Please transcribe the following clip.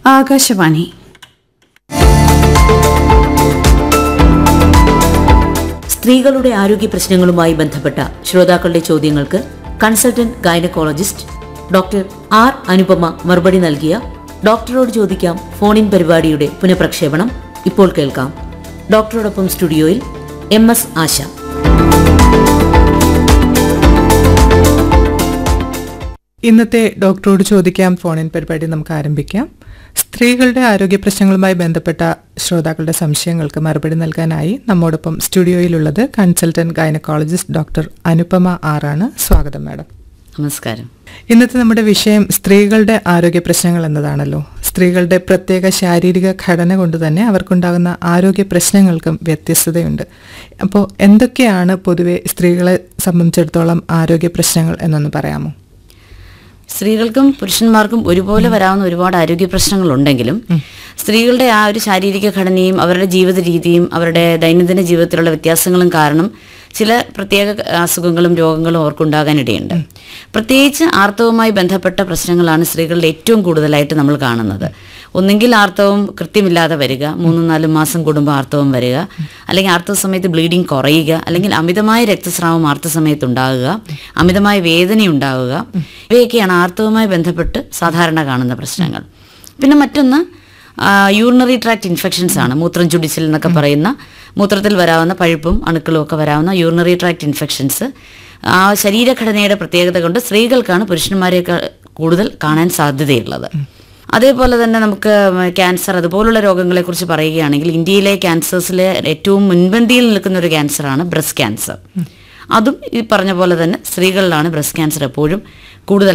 ആകാശവാണി സ്ത്രീകളുടെ ആരോഗ്യ പ്രശ്നങ്ങളുമായി ബന്ധപ്പെട്ട ശ്രോതാക്കളുടെ ചോദ്യങ്ങൾക്ക് consultant gynaecologist doctor R Anupama മറുപടി നൽകിയ ഡോക്ടറോട് ചോദിക്കാം ഫോണിൻ പരിപാടിയുടെ പുനഃപ്രക്ഷേപണം ഇപ്പോൾ കേൾക്കാം ഡോക്ടറോടൊപ്പം സ്റ്റുഡിയോയിൽ എം എസ് ആശ ഇന്നത്തെ ഡോക്ടറോട് ചോദിക്കാം ഫോണിൻ പരിപാടി നമുക്ക് ആരംഭിക്കാം സ്ത്രീകളുടെ ആരോഗ്യ പ്രശ്നങ്ങളുമായി ബന്ധപ്പെട്ട ശ്രോതാക്കളുടെ സംശയങ്ങൾക്ക് മറുപടി നൽകാനായി നമ്മോടൊപ്പം സ്റ്റുഡിയോയിലുള്ളത് കൺസൾട്ടന്റ് ഗൈനക്കോളജിസ്റ്റ് ഡോക്ടർ അനുപമ ആറാണ് സ്വാഗതം മാഡം നമസ്കാരം ഇന്നത്തെ നമ്മുടെ വിഷയം സ്ത്രീകളുടെ ആരോഗ്യ പ്രശ്നങ്ങൾ എന്നതാണല്ലോ സ്ത്രീകളുടെ പ്രത്യേക ശാരീരിക ഘടന കൊണ്ട് തന്നെ അവർക്കുണ്ടാകുന്ന ആരോഗ്യ പ്രശ്നങ്ങൾക്കും വ്യത്യസ്തതയുണ്ട് അപ്പോൾ എന്തൊക്കെയാണ് പൊതുവെ സ്ത്രീകളെ സംബന്ധിച്ചിടത്തോളം ആരോഗ്യ പ്രശ്നങ്ങൾ എന്നൊന്ന് പറയാമോ സ്ത്രീകൾക്കും പുരുഷന്മാർക്കും ഒരുപോലെ വരാവുന്ന ഒരുപാട് ആരോഗ്യ പ്രശ്നങ്ങളുണ്ടെങ്കിലും സ്ത്രീകളുടെ ആ ഒരു ശാരീരിക ഘടനയും അവരുടെ ജീവിത രീതിയും അവരുടെ ദൈനംദിന ജീവിതത്തിലുള്ള വ്യത്യാസങ്ങളും കാരണം ചില പ്രത്യേക അസുഖങ്ങളും രോഗങ്ങളും അവർക്കുണ്ടാകാനിടയുണ്ട് പ്രത്യേകിച്ച് ആർത്തവവുമായി ബന്ധപ്പെട്ട പ്രശ്നങ്ങളാണ് സ്ത്രീകളിൽ ഏറ്റവും കൂടുതലായിട്ട് നമ്മൾ കാണുന്നത് ഒന്നെങ്കിൽ ആർത്തവം കൃത്യമില്ലാതെ വരിക മൂന്നും നാലും മാസം കൂടുമ്പോൾ ആർത്തവം വരിക അല്ലെങ്കിൽ ആർത്തവ സമയത്ത് ബ്ലീഡിങ് കുറയുക അല്ലെങ്കിൽ അമിതമായ രക്തസ്രാവം ആർത്തവ സമയത്ത് ഉണ്ടാകുക അമിതമായ വേദന ഉണ്ടാകുക ഇവയൊക്കെയാണ് ആർത്തവവുമായി ബന്ധപ്പെട്ട് സാധാരണ കാണുന്ന പ്രശ്നങ്ങൾ പിന്നെ മറ്റൊന്ന് യൂറിനറി ട്രാക്ട് ഇൻഫെക്ഷൻസ് ആണ് മൂത്രം ചുടിച്ചിൽ എന്നൊക്കെ പറയുന്ന മൂത്രത്തിൽ വരാവുന്ന പഴുപ്പും അണുക്കളും ഒക്കെ വരാവുന്ന യൂറിനറി ട്രാക്ട് ഇൻഫെക്ഷൻസ് ആ ശരീരഘടനയുടെ പ്രത്യേകത കൊണ്ട് സ്ത്രീകൾക്കാണ് പുരുഷന്മാരെക്കാൾ കൂടുതൽ കാണാൻ സാധ്യതയുള്ളത് അതേപോലെ തന്നെ നമുക്ക് ക്യാൻസർ അതുപോലുള്ള രോഗങ്ങളെക്കുറിച്ച് പറയുകയാണെങ്കിൽ ഇന്ത്യയിലെ ക്യാൻസേഴ്സിലെ ഏറ്റവും മുൻപന്തിയിൽ നിൽക്കുന്ന ഒരു ക്യാൻസറാണ് ബ്രസ്റ്റ് ക്യാൻസർ അതും ഈ പറഞ്ഞ പോലെ തന്നെ സ്ത്രീകളിലാണ് ബ്രസ്റ്റ് ക്യാൻസർ എപ്പോഴും കൂടുതൽ